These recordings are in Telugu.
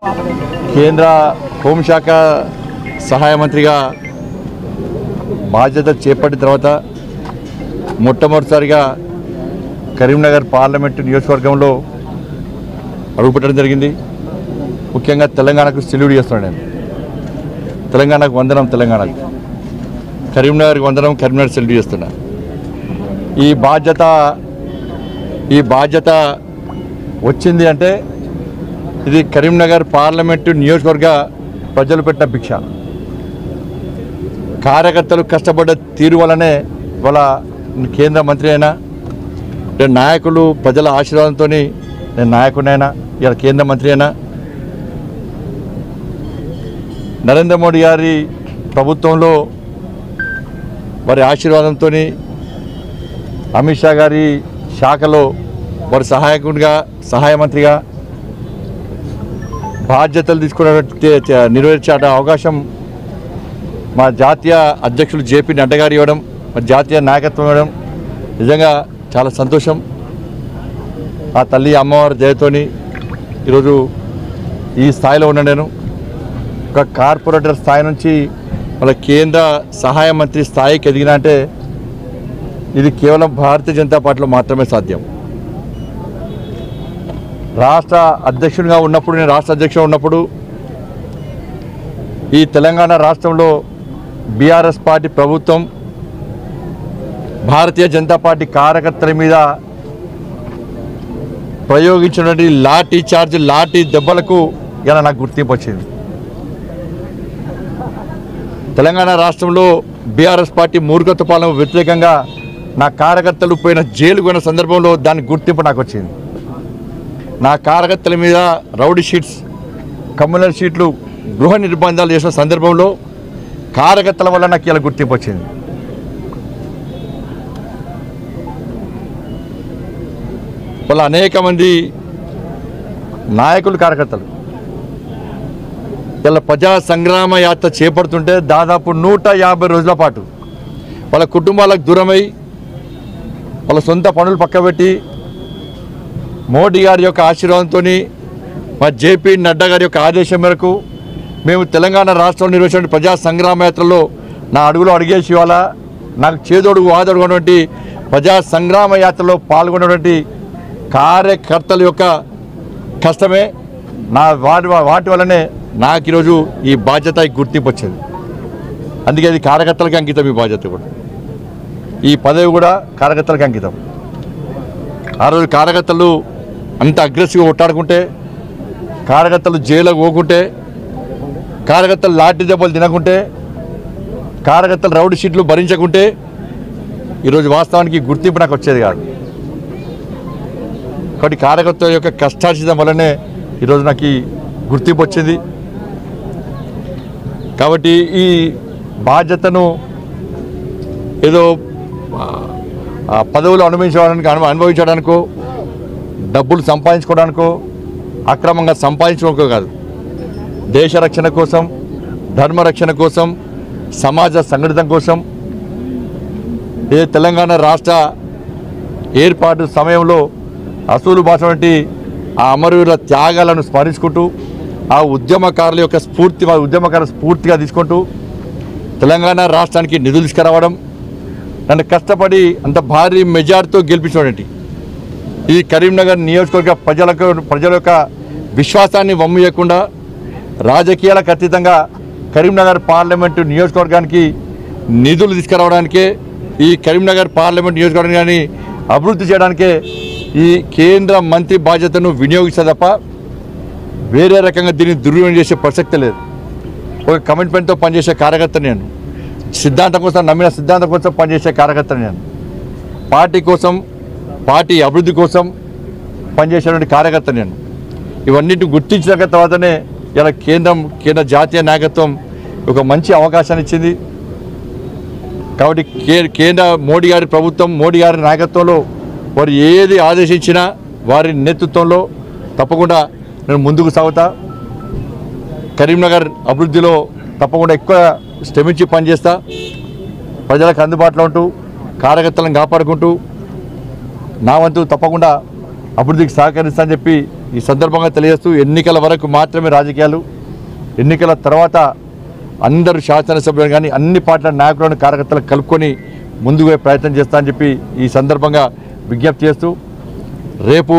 కేంద్ర హోంశాఖ సహాయ మంత్రిగా బాధ్యత చేపట్టిన తర్వాత మొట్టమొదటిసారిగా కరీంనగర్ పార్లమెంటు నియోజకవర్గంలో అడుగుపెట్టడం జరిగింది ముఖ్యంగా తెలంగాణకు సెల్యూట్ చేస్తున్నాను నేను తెలంగాణకు వందనం తెలంగాణకు కరీంనగర్కి వందనం కరీంనగర్ సెల్యూట్ చేస్తున్నా ఈ బాధ్యత ఈ బాధ్యత వచ్చింది అంటే ఇది కరీంనగర్ పార్లమెంటు నియోజకవర్గ ప్రజలు పెట్టిన భిక్ష కార్యకర్తలు కష్టపడ్డ తీరు వల్లనే ఇవాళ కేంద్ర మంత్రి అయినా నేను నాయకులు ప్రజల ఆశీర్వాదంతో నేను నాయకుడైనా ఇలా కేంద్ర మంత్రి అయినా నరేంద్ర మోడీ గారి ప్రభుత్వంలో వారి ఆశీర్వాదంతో అమిత్ షా గారి శాఖలో వారి సహాయకుడిగా సహాయ మంత్రిగా బాధ్యతలు తీసుకునే నెరవేర్చే అవకాశం మా జాతీయ అధ్యక్షులు జేపీ నడ్డా గారు ఇవ్వడం మా జాతీయ నాయకత్వం ఇవ్వడం నిజంగా చాలా సంతోషం ఆ తల్లి అమ్మవారి దయతోని ఈరోజు ఈ స్థాయిలో ఉన్నా నేను ఒక కార్పొరేటర్ స్థాయి నుంచి మన కేంద్ర సహాయ మంత్రి స్థాయికి ఎదిగిన అంటే ఇది కేవలం భారతీయ జనతా పార్టీలో మాత్రమే సాధ్యం రాష్ట్ర అధ్యక్షుడిగా ఉన్నప్పుడు నేను రాష్ట్ర అధ్యక్షుడు ఉన్నప్పుడు ఈ తెలంగాణ రాష్ట్రంలో బీఆర్ఎస్ పార్టీ ప్రభుత్వం భారతీయ జనతా పార్టీ కార్యకర్తల మీద ప్రయోగించినటువంటి లాఠీ చార్జ్ లాఠీ దెబ్బలకు ఇలా నాకు గుర్తింపు వచ్చింది తెలంగాణ రాష్ట్రంలో బీఆర్ఎస్ పార్టీ మూర్ఖత్వ పాలన వ్యతిరేకంగా నా కార్యకర్తలు పోయిన జైలు పోయిన సందర్భంలో దాని గుర్తింపు నాకు వచ్చింది నా కార్యకర్తల మీద రౌడీ షీట్స్ కమ్యూనల్ షీట్లు గృహ నిర్బంధాలు చేసిన సందర్భంలో కార్యకర్తల వల్ల నాకు ఇలా గుర్తింపు వచ్చింది వాళ్ళ అనేక మంది నాయకులు కార్యకర్తలు ఇలా ప్రజా సంగ్రామ యాత్ర చేపడుతుంటే దాదాపు నూట యాభై రోజుల పాటు వాళ్ళ కుటుంబాలకు దూరమై వాళ్ళ సొంత పనులు పక్కబెట్టి మోడీ గారి యొక్క ఆశీర్వాదంతో మా జేపీ నడ్డా గారి యొక్క ఆదేశం మేరకు మేము తెలంగాణ రాష్ట్రంలో నిర్వహించిన ప్రజా సంగ్రామ యాత్రలో నా అడుగులో అడిగేసి ఇవాళ నాకు చేదోడు వాదోడుకున్నటువంటి ప్రజా సంగ్రామ యాత్రలో పాల్గొన్నటువంటి కార్యకర్తల యొక్క కష్టమే నా వాటి వాటి వల్లనే నాకు ఈరోజు ఈ బాధ్యత ఈ గుర్తింపు వచ్చింది అందుకే అది కార్యకర్తలకి అంకితం ఈ బాధ్యత కూడా ఈ పదవి కూడా కార్యకర్తలకు అంకితం ఆ రోజు కార్యకర్తలు అంత అగ్రెసివ్గా కొట్టాడుకుంటే కార్యకర్తలు జైలుకు పోకుంటే కార్యకర్తలు లాఠీ దెబ్బలు తినకుంటే కార్యకర్తలు రౌడీ షీట్లు భరించకుంటే ఈరోజు వాస్తవానికి గుర్తింపు నాకు వచ్చేది కాదు కాబట్టి కార్యకర్తల యొక్క కష్టార్జితం వల్లనే ఈరోజు నాకు ఈ గుర్తింపు వచ్చింది కాబట్టి ఈ బాధ్యతను ఏదో ఆ, ఆ పదవులు అనుభవించడానికి అను- అనుభవించడానికో డబ్బులు సంపాదించుకోవడానికో అక్రమంగా సంపాదించుకోవడానికో కాదు దేశ రక్షణ కోసం ధర్మ రక్షణ కోసం సమాజ సంఘటితం కోసం ఏ తెలంగాణ రాష్ట్ర ఏర్పాటు సమయంలో అసూలు భాష వంటి ఆ అమరవీరుల త్యాగాలను స్మరించుకుంటూ ఆ ఉద్యమకారుల యొక్క స్ఫూర్తి ఆ ఉద్యమకారుల స్ఫూర్తిగా తీసుకుంటూ తెలంగాణ రాష్ట్రానికి నిధులు తీసుకురావడం నన్ను కష్టపడి అంత భారీ మెజార్టీతో గెలిపించినటువంటి ఈ కరీంనగర్ నియోజకవర్గ ప్రజలకు ప్రజల యొక్క విశ్వాసాన్ని వమ్మియకుండా రాజకీయాలకు అతీతంగా కరీంనగర్ పార్లమెంటు నియోజకవర్గానికి నిధులు తీసుకురావడానికే ఈ కరీంనగర్ పార్లమెంట్ నియోజకవర్గాన్ని అభివృద్ధి చేయడానికే ఈ కేంద్ర మంత్రి బాధ్యతను వినియోగిస్తే తప్ప వేరే రకంగా దీన్ని దుర్వినియోగం చేసే ప్రసక్తి లేదు ఒక కమిట్మెంట్తో పనిచేసే కార్యకర్త నేను సిద్ధాంతం కోసం నమ్మిన సిద్ధాంతం కోసం పనిచేసే కార్యకర్త నేను పార్టీ కోసం పార్టీ అభివృద్ధి కోసం పనిచేసేటువంటి కార్యకర్త నేను ఇవన్నిటిని గుర్తించిన తర్వాతనే ఇలా కేంద్రం కేంద్ర జాతీయ నాయకత్వం ఒక మంచి అవకాశాన్ని ఇచ్చింది కాబట్టి కే కేంద్ర మోడీ గారి ప్రభుత్వం మోడీ గారి నాయకత్వంలో వారు ఏది ఆదేశించినా వారి నేతృత్వంలో తప్పకుండా నేను ముందుకు సాగుతా కరీంనగర్ అభివృద్ధిలో తప్పకుండా ఎక్కువ శ్రమించి పనిచేస్తా ప్రజలకు అందుబాటులో ఉంటూ కార్యకర్తలను కాపాడుకుంటూ నా వంతు తప్పకుండా అభివృద్ధికి సహకరిస్తా అని చెప్పి ఈ సందర్భంగా తెలియజేస్తూ ఎన్నికల వరకు మాత్రమే రాజకీయాలు ఎన్నికల తర్వాత అందరు శాసనసభ్యులు కానీ అన్ని పార్టీల నాయకులను కార్యకర్తలు కలుపుకొని ముందుకు పోయే ప్రయత్నం చేస్తా అని చెప్పి ఈ సందర్భంగా విజ్ఞప్తి చేస్తూ రేపు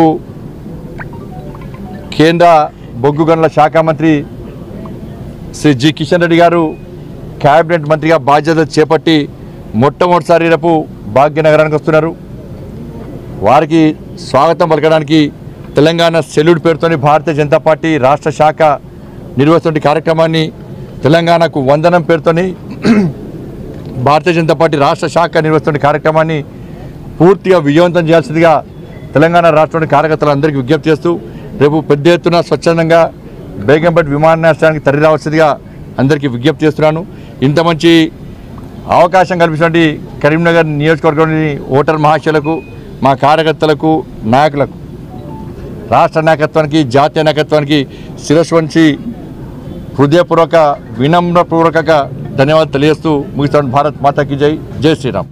కేంద్ర బొగ్గు గనుల శాఖ మంత్రి శ్రీ జి కిషన్ రెడ్డి గారు క్యాబినెట్ మంత్రిగా బాధ్యత చేపట్టి మొట్టమొదటిసారి రేపు భాగ్యనగరానికి వస్తున్నారు వారికి స్వాగతం పలకడానికి తెలంగాణ సెల్యూట్ పేరుతోని భారతీయ జనతా పార్టీ రాష్ట్ర శాఖ నిర్వహిస్తున్న కార్యక్రమాన్ని తెలంగాణకు వందనం పేరుతోని భారతీయ జనతా పార్టీ రాష్ట్ర శాఖ నిర్వహిస్తున్న కార్యక్రమాన్ని పూర్తిగా విజయవంతం చేయాల్సిందిగా తెలంగాణ రాష్ట్రంలోని కార్యకర్తలందరికీ విజ్ఞప్తి చేస్తూ రేపు పెద్ద ఎత్తున స్వచ్ఛందంగా బేగంపేట విమానాశ్రయానికి తరలి రావాల్సిందిగా అందరికీ విజ్ఞప్తి చేస్తున్నాను ఇంత మంచి అవకాశం కల్పించినటువంటి కరీంనగర్ నియోజకవర్గంలోని ఓటర్ మహాశయులకు మా కార్యకర్తలకు నాయకులకు రాష్ట్ర నాయకత్వానికి జాతీయ నాయకత్వానికి శిరస్సు వంచి హృదయపూర్వక వినమ్రపూర్వక ధన్యవాదాలు తెలియజేస్తూ ముగిస్తాను భారత్ మాతాకి జై జై శ్రీరామ్